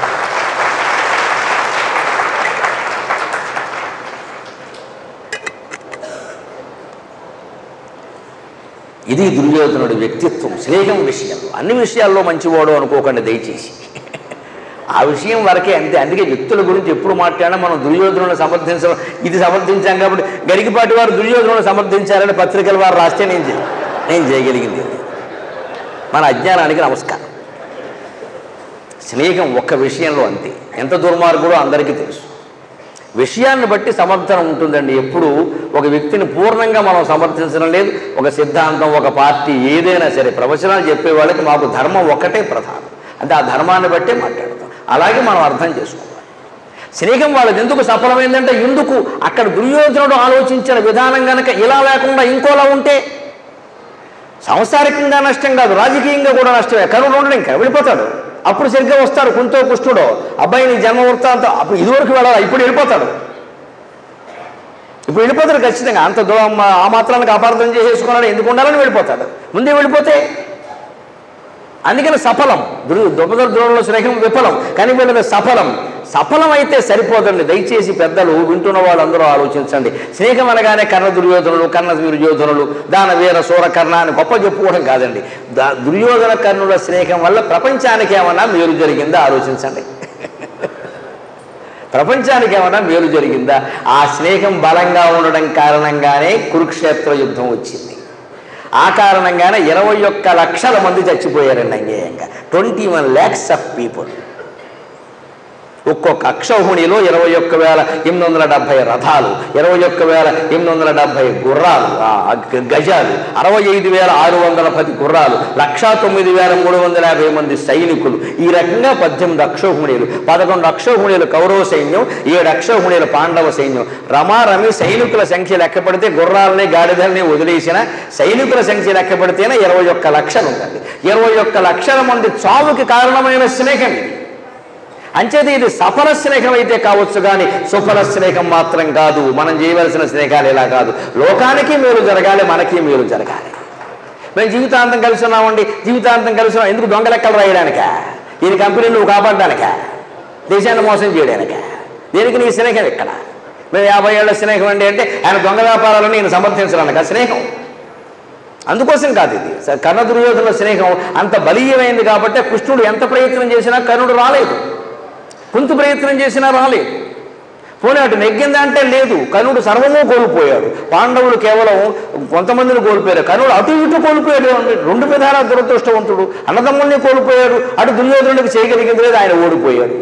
ఇది దుర్యోధనుడి వ్యక్తిత్వం స్నేహం విషయంలో అన్ని విషయాల్లో మంచివాడు అనుకోకండి దయచేసి ఆ విషయం వరకే అంతే అందుకే వ్యక్తుల గురించి ఎప్పుడు మాట్లాడినా మనం దుర్యోధనులను సమర్థించడం ఇది సమర్థించాం కాబట్టి గరికిపాటి వారు దుర్యోధనులను సమర్థించారని పత్రికల వారు రాస్తే నేను చే- నేను చేయగలిగింది మన అజ్ఞానానికి నమస్కారం స్నేహం ఒక్క విషయంలో అంతే ఎంత దుర్మార్గుడో అందరికీ తెలుసు విషయాన్ని బట్టి సమర్థన ఉంటుందండి ఎప్పుడు ఒక వ్యక్తిని పూర్ణంగా మనం సమర్థించడం లేదు ఒక సిద్ధాంతం ఒక పార్టీ ఏదైనా సరే ప్రవచనాలు చెప్పే వాళ్ళకి మాకు ధర్మం ఒకటే ప్రధానం అంటే ఆ ధర్మాన్ని బట్టే మాట్లాడతాం అలాగే మనం అర్థం చేసుకోవాలి స్నేహం వాళ్ళది ఎందుకు సఫలమైందంటే ఎందుకు అక్కడ దుర్యోధనుడు ఆలోచించిన విధానం కనుక ఇలా లేకుండా ఇంకోలా ఉంటే సాంసారికంగా నష్టం కాదు రాజకీయంగా కూడా నష్టమే కరుణ ఉండడు ఇంకా వెళ్ళిపోతాడు అప్పుడు సరిగ్గా వస్తాడు కుంతో కుష్ఠుడో అబ్బాయి నీ జన్మ వృత్తాంతం అప్పుడు ఇదివరకు వెళ్ళాలి ఇప్పుడు వెళ్ళిపోతాడు ఇప్పుడు వెళ్ళిపోతాడు ఖచ్చితంగా అంత దూ ఆ మాత్రానికి అపార్థం చేసేసుకున్నాడు ఎందుకు ఉండాలని వెళ్ళిపోతాడు ముందే వెళ్ళిపోతే అందుకని సఫలం దుర్ దుర్పద ద్రోణంలో స్నేహం విఫలం కానీ వీళ్ళది సఫలం సఫలం అయితే సరిపోదండి దయచేసి పెద్దలు వింటున్న వాళ్ళందరూ ఆలోచించండి స్నేహం అనగానే కర్ణ దుర్యోధనులు కర్ణ దుర్యోధనులు దాన వీర సూర కర్ణ అని గొప్ప చెప్పుకోవడం కాదండి దా- దుర్యోధన కర్ణుల స్నేహం వల్ల ప్రపంచానికి ఏమన్నా మేలు జరిగిందా ఆలోచించండి ప్రపంచానికి ఏమన్నా మేలు జరిగిందా ఆ స్నేహం బలంగా ఉండడం కారణంగానే కురుక్షేత్ర యుద్ధం వచ్చింది ఆ కారణంగానే ఇరవై ఒక్క లక్షల మంది చచ్చిపోయారండి అంగేయంగా twenty one lakhs of people ఒక్కొక్క అక్షౌహిణిలో ఇరవై ఒక్క వేల ఎనిమిది వందల డెబ్భై రథాలు ఇరవై ఒక్క వేల ఎనిమిది వందల డెబ్భై గుర్రాలు ఆ, గ- గజాలు అరవై ఐదు వేల ఆరు వందల పది గుర్రాలు లక్షా తొమ్మిది వేల మూడు వందల యాభై మంది సైనికులు ఈ రకంగా పద్దెనిమిది అక్షౌహిణీలు పదకొండు అక్షౌహిణీలు కౌరవ సైన్యం ఏడు అక్షౌహిణీలు పాండవ సైన్యం రమారమి సైనికుల సంఖ్య లెక్క పెడితే గుర్రాలని గాడిదల్ని వదిలేసిన సైనికుల సంఖ్య లెక్క పెడితేనే ఇరవై ఒక్క లక్షలు ఉందండి ఇరవై ఒక్క లక్షల మంది చావుకి కారణమైన స్నేహం ఇది అంచేది ఇది సఫల స్నేహం అయితే కావచ్చు కానీ సుఫల స్నేహం మాత్రం కాదు మనం చేయవలసిన స్నేహాలు ఇలా కాదు లోకానికి మేలు జరగాలి మనకి మేలు జరగాలి మేము జీవితాంతం కలిసి ఉన్నామండి జీవితాంతం కలిసి ఉన్నాం ఎందుకు దొంగ లెక్కలు రాయడానికా ఈయన కంపెనీ నువ్వు కాపాడడానికా దేశాన్ని మోసం చేయడానికా దేనికి నీ స్నేహం ఇక్కడ మేము యాభై ఏళ్ళ స్నేహం అండి అంటే ఆయన దొంగ వ్యాపారాలను నేను సమర్థించడానికి ఆ స్నేహం అందుకోసం కాదు ఇది స- కర్ణ దుర్యోధనుల స్నేహం అంత బలీయమైంది కాబట్టి కృష్ణుడు ఎంత ప్రయత్నం చేసినా కర్ణుడు రాలేదు కొంత ప్రయత్నం చేసినా రాలేదు పోనీ అటు నెగ్గిందా అంటే లేదు కర్ణుడు సర్వము కోల్పోయాడు పాండవులు కేవలం కొంతమందిని కోల్పోయారు కర్ణుడు అటు ఇటు కోల్పోయాడు రెండు విధాల దురదృష్టవంతుడు అన్నదమ్ముల్ని కోల్పోయాడు అటు దుర్యోధనుడికి చేయగలిగింది లేదు ఆయన ఓడిపోయాడు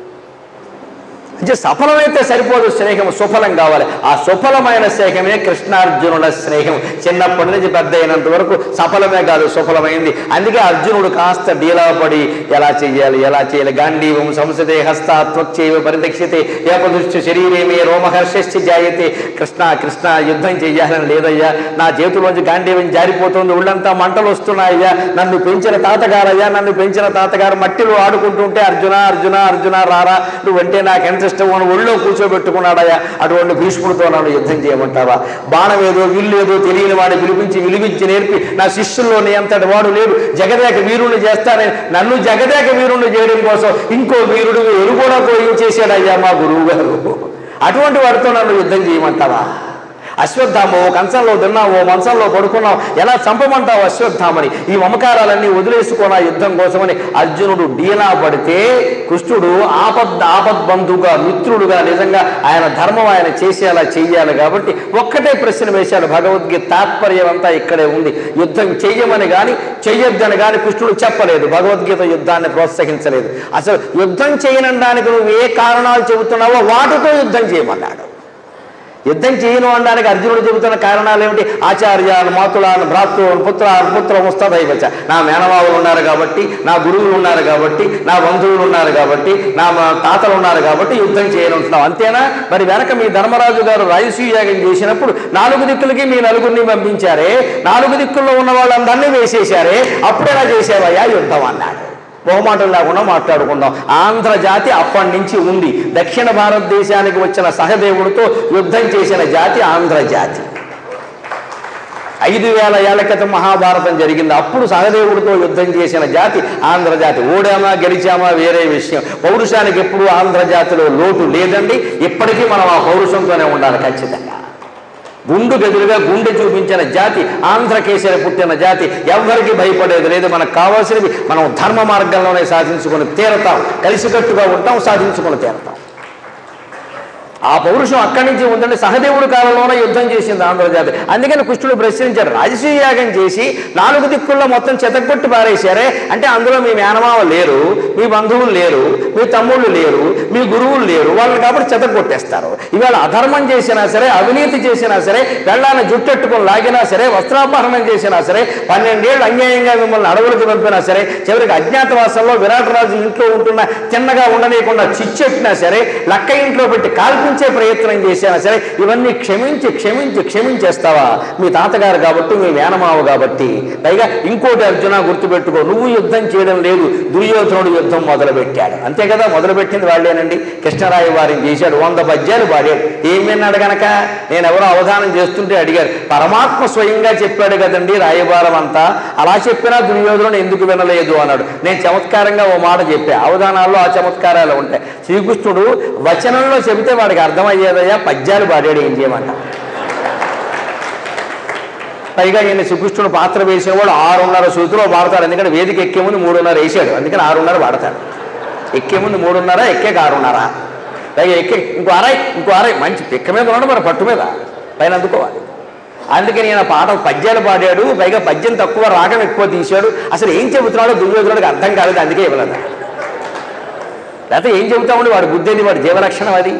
అంటే సఫలమైతే సరిపోదు స్నేహం సుఫలం కావాలి ఆ సుఫలమైన స్నేహమే కృష్ణార్జునుల స్నేహం చిన్నప్పటి నుంచి పెద్ద అయినంత వరకు సఫలమే కాదు సుఫలమైంది అందుకే అర్జునుడు కాస్త డీలాపడి ఎలా చెయ్యాలి ఎలా చేయాలి గాంధీవం సంసదే హస్తాత్వచ్చైవ పరిదక్షితే ఏపదృష్టి శరీరేమే రోమహర్షశ్చ జాయతే కృష్ణ కృష్ణ యుద్ధం చెయ్యాలని లేదయ్యా నా చేతిలోంచి గాంధీవం జారిపోతుంది ఒళ్ళంతా మంటలు వస్తున్నాయ్యా నన్ను పెంచిన తాతగారయ్యా నన్ను పెంచిన తాతగారు మట్టిలో ఆడుకుంటుంటే అర్జున అర్జున అర్జున రారా నువ్వంటే నాకు ఎంత ఇష్టం అని ఒళ్ళో కూర్చోబెట్టుకున్నాడయ్యా అటువంటి భీష్ముడితో నన్ను యుద్ధం చేయమంటావా బాణం ఏదో విల్లు ఏదో తెలియని వాడిని పిలిపించి విలిపించి నేర్పి నా శిష్యుల్లో నీ అంతటి వాడు లేడు జగదేక వీరుణ్ణి చేస్తానని నన్ను జగదేక వీరుణ్ణి చేయడం కోసం ఇంకో వీరుడు ఎరు కూడా పోయించేసాడయ్యా మా గురువు గారు అటువంటి వాడితో నన్ను యుద్ధం చేయమంటావా అశ్వత్థామ ఓ కంచంలో తిన్నావు ఓ మంచంలో పడుకున్నావు ఎలా చంపమంటావు అశ్వత్థామని ఈ మమకారాలన్నీ వదిలేసుకున్న యుద్ధం కోసమని అర్జునుడు డీలా పడితే కృష్ణుడు ఆపద్ ఆపద్బంధుగా మిత్రుడుగా నిజంగా ఆయన ధర్మం ఆయన చేసేలా చెయ్యాలి కాబట్టి ఒక్కటే ప్రశ్న వేశాడు భగవద్గీత తాత్పర్యం అంతా ఇక్కడే ఉంది యుద్ధం చెయ్యమని కానీ చెయ్యొద్దని కానీ కృష్ణుడు చెప్పలేదు భగవద్గీత యుద్ధాన్ని ప్రోత్సహించలేదు అసలు యుద్ధం చేయనడానికి నువ్వు ఏ కారణాలు చెబుతున్నావో వాటితో యుద్ధం చేయమన్నాడు యుద్ధం చేయను అనడానికి అర్జునుడు చెబుతున్న కారణాలు ఏమిటి ఆచార్యాలు మాతులాను భ్రాతృను పుత్రాను పుత్ర ముస్తదైవచ నా మేనమావులు ఉన్నారు కాబట్టి నా గురువులు ఉన్నారు కాబట్టి నా బంధువులు ఉన్నారు కాబట్టి నా మా తాతలు ఉన్నారు కాబట్టి యుద్ధం చేయనుంటున్నాం అంతేనా మరి వెనక మీ ధర్మరాజు గారు రాయసూయ యాగం చేసినప్పుడు నాలుగు దిక్కులకి మీ నలుగురిని పంపించారే నాలుగు దిక్కుల్లో ఉన్న వాళ్ళందరినీ వేసేశారే అప్పుడెలా చేసేవయ్యా యుద్ధం అన్నాడు బహుమాటం లేకుండా మాట్లాడుకుందాం ఆంధ్ర జాతి అప్పటి నుంచి ఉంది దక్షిణ భారతదేశానికి వచ్చిన సహదేవుడితో యుద్ధం చేసిన జాతి ఆంధ్ర జాతి ఐదు వేల ఏళ్ల క్రితం మహాభారతం జరిగింది అప్పుడు సహదేవుడితో యుద్ధం చేసిన జాతి ఆంధ్ర జాతి ఓడామా గెలిచామా వేరే విషయం పౌరుషానికి ఎప్పుడు ఆంధ్ర జాతిలో లోటు లేదండి ఇప్పటికీ మనం ఆ పౌరుషంతోనే ఉండాలి ఖచ్చితంగా గుండు గదులుగా గుండె చూపించిన జాతి ఆంధ్రకేసరి పుట్టిన జాతి ఎవరికి భయపడేది లేదు మనకు కావాల్సినవి మనం ధర్మ మార్గంలోనే సాధించుకొని తీరతాం కలిసికట్టుగా ఉంటాం సాధించుకొని తీరతాం ఆ పౌరుషం అక్కడి నుంచి ఉందండి సహదేవుడి కాలంలోనే యుద్ధం చేసింది ఆంధ్రజాతి అందుకని కృష్ణుడు ప్రశ్నించాడు రాజసూయ యాగం చేసి నాలుగు దిక్కుల్లో మొత్తం చెతకొట్టి పారేశారే అంటే అందులో మీ మేనమావ లేరు మీ బంధువులు లేరు మీ తమ్ముళ్ళు లేరు మీ గురువులు లేరు వాళ్ళని కాబట్టి చెతకొట్టేస్తారు ఇవాళ అధర్మం చేసినా సరే అవినీతి చేసినా సరే పెళ్ళాన్ని జుట్టెట్టుకుని లాగినా సరే వస్త్రాపహరణం చేసినా సరే పన్నెండేళ్ళు అన్యాయంగా మిమ్మల్ని అడవులకు పంపినా సరే చివరికి అజ్ఞాతవాసంలో విరాటరాజు ఇంట్లో ఉంటున్న తిన్నగా ఉండనీయకుండా చిచ్చెట్టినా సరే లక్క ఇంట్లో పెట్టి కాల్పించే ప్రయత్నం చేసినా సరే ఇవన్నీ క్షమించి క్షమించి క్షమించేస్తావా మీ తాతగారు కాబట్టి మీ మేనమావ కాబట్టి పైగా ఇంకోటి అర్జున గుర్తుపెట్టుకో నువ్వు యుద్ధం చేయడం లేదు దుర్యోధనుడు యుద్ధం మొదలుపెట్టాడు అంతే కదా మొదలుపెట్టింది వాళ్ళేనండి కృష్ణరాయ వారిని చేశాడు వంద పద్యాలు పాడాడు ఏం విన్నాడు గనక నేను ఎవరో అవధానం చేస్తుంటే అడిగారు పరమాత్మ స్వయంగా చెప్పాడు కదండి రాయబారం అంతా అలా చెప్పినా దుర్యోధనుడు ఎందుకు వినలేదు అన్నాడు నేను చమత్కారంగా ఓ మాట చెప్పా అవధానాల్లో ఆ చమత్కారాలు ఉంటాయి శ్రీకృష్ణుడు వచనంలో చెబితే వాడికి అర్థమయ్యేదయ్యా పద్యాలు పాడాడు ఏం చేయమంట పైగా ఈయన శ్రీకృష్ణుడు పాత్ర వేసేవాడు ఆరున్నర సూతిలో పాడతాడు ఎందుకంటే వేదిక ఎక్కే ముందు మూడున్నర వేసాడు అందుకని ఆరున్నర పాడతాడు ఎక్కే ముందు మూడున్నర ఎక్కే ఆరున్నర పైగా ఎక్కే ఇంకో అరై ఇంకో అరై మంచి పిక్క మీద ఉన్నాడు మరి పట్టు మీద పైన అందుకోవాలి అందుకని ఈయన పాట పద్యాలు పాడాడు పైగా పద్యం తక్కువ రాగం ఎక్కువ తీశాడు అసలు ఏం చెబుతున్నాడో దుర్యోధనుడికి అర్థం కాలేదు అందుకే ఇవ్వలేదు లేకపోతే ఏం చెబుతామండి వాడి బుద్ధి అది వాడి జీవలక్షణం అది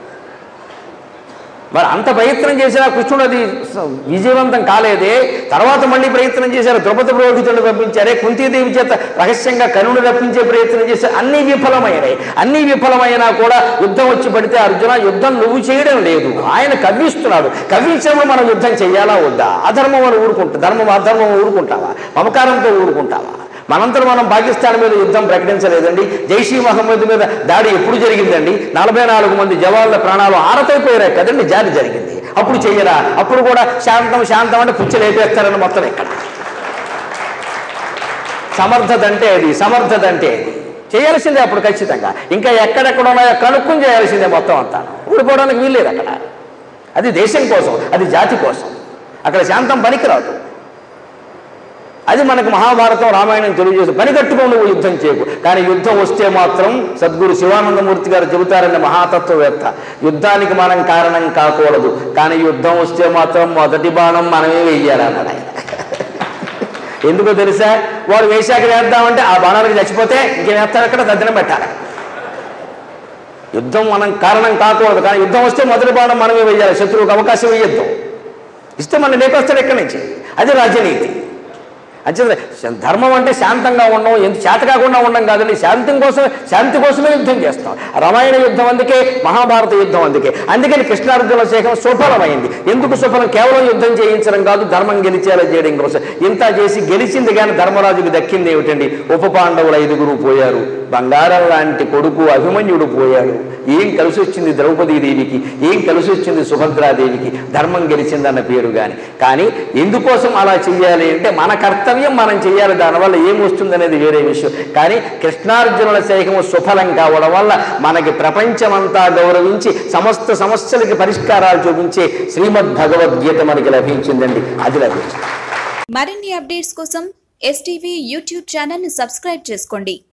మరి అంత ప్రయత్నం చేసినా కృష్ణుడు అది స- విజయవంతం కాలేదే తర్వాత మళ్ళీ ప్రయత్నం చేశారు ద్రౌపది పురోహితుడిని పంపించారే కుంతీదేవి చేత రహస్యంగా కరుణు రప్పించే ప్రయత్నం చేశారు అన్నీ విఫలమైనాయి అన్నీ విఫలమైనా కూడా యుద్ధం వచ్చి పడితే అర్జున యుద్ధం నువ్వు చేయడం లేదు ఆయన కవ్విస్తున్నాడు కవ్వించినప్పుడు మనం యుద్ధం చేయాలా వద్దా అధర్మం అని ఊరుకుంటా ధర్మం అధర్మం ఊరుకుంటావా మమకారంతో ఊరుకుంటావా మనంతరం మనం పాకిస్తాన్ మీద యుద్ధం ప్రకటించలేదండి జైషీ మహమ్మద్ మీద దాడి ఎప్పుడు జరిగిందండి నలభై నాలుగు మంది జవాన్ల ప్రాణాలు ఆరతైపోయారు కదండి జారి జరిగింది అప్పుడు చెయ్యరా అప్పుడు కూడా శాంతం శాంతం అంటే పుచ్చలు వేపేస్తారని మొత్తం ఇక్కడ సమర్థత అంటే అది సమర్థత అంటే అది చేయాల్సిందే అప్పుడు ఖచ్చితంగా ఇంకా ఎక్కడెక్కడ ఉన్నాయో కనుక్కుని చేయాల్సిందే మొత్తం అంతా ఊడిపోవడానికి వీల్లేదు అక్కడ అది దేశం కోసం అది జాతి కోసం అక్కడ శాంతం పనికిరాదు అది మనకు మహాభారతం రామాయణం తెలియజేసి పని కట్టుకొని నువ్వు యుద్ధం చేయకు కానీ యుద్ధం వస్తే మాత్రం సద్గురు శివానందమూర్తి గారు చెబుతారన్న మహాతత్వవేత్త యుద్ధానికి మనం కారణం కాకూడదు కానీ యుద్ధం వస్తే మాత్రం మొదటి బాణం మనమే వెయ్యాలన్నాడు ఆయన ఎందుకో తెలుసా వాడు వేశాక వేద్దామంటే ఆ బాణాలకు చచ్చిపోతే ఇంకేం వేస్తాడు అక్కడ దద్దనం పెట్టాలి యుద్ధం మనం కారణం కాకూడదు కానీ యుద్ధం వస్తే మొదటి బాణం మనమే వెయ్యాలి శత్రువుకు అవకాశం వేయొద్దు ఇస్తే మన లేకొస్తాడు ఎక్కడి నుంచి అది రాజనీతి అంచేత ధర్మం అంటే శాంతంగా ఉండడం ఎంత చేత కాకుండా ఉండడం కాదండి శాంతం కోసం శాంతి కోసమే యుద్ధం చేస్తాం రామాయణ యుద్ధం అందుకే మహాభారత యుద్ధం అందుకే అందుకని కృష్ణార్జున శేఖరం సుఫలమైంది ఎందుకు సుఫలం కేవలం యుద్ధం చేయించడం కాదు ధర్మం గెలిచేలా చేయడం కోసం ఇంత చేసి గెలిచింది కానీ ధర్మరాజుకి దక్కింది ఏమిటండి ఉప పాండవులు ఐదుగురు పోయారు బంగారం లాంటి కొడుకు అభిమన్యుడు పోయాడు ఏం కలిసి వచ్చింది ద్రౌపదీదేవికి ఏం కలిసి వచ్చింది సుభద్రాదేవికి ధర్మం గెలిచిందన్న పేరు కానీ కానీ ఎందుకోసం అలా చెయ్యాలి అంటే మన కర్తవ్యం మనం చెయ్యాలి దానివల్ల ఏం వస్తుందనేది వేరే విషయం కానీ కృష్ణార్జునుల శేఖము సుఫలం కావడం వల్ల మనకి ప్రపంచమంతా గౌరవించి సమస్త సమస్యలకి పరిష్కారాలు చూపించే శ్రీమద్ భగవద్గీత మనకి లభించిందండి అది లభించింది మరిన్ని అప్డేట్స్ కోసం ఎస్టీవీ యూట్యూబ్ ఛానల్ని సబ్స్క్రైబ్ చేసుకోండి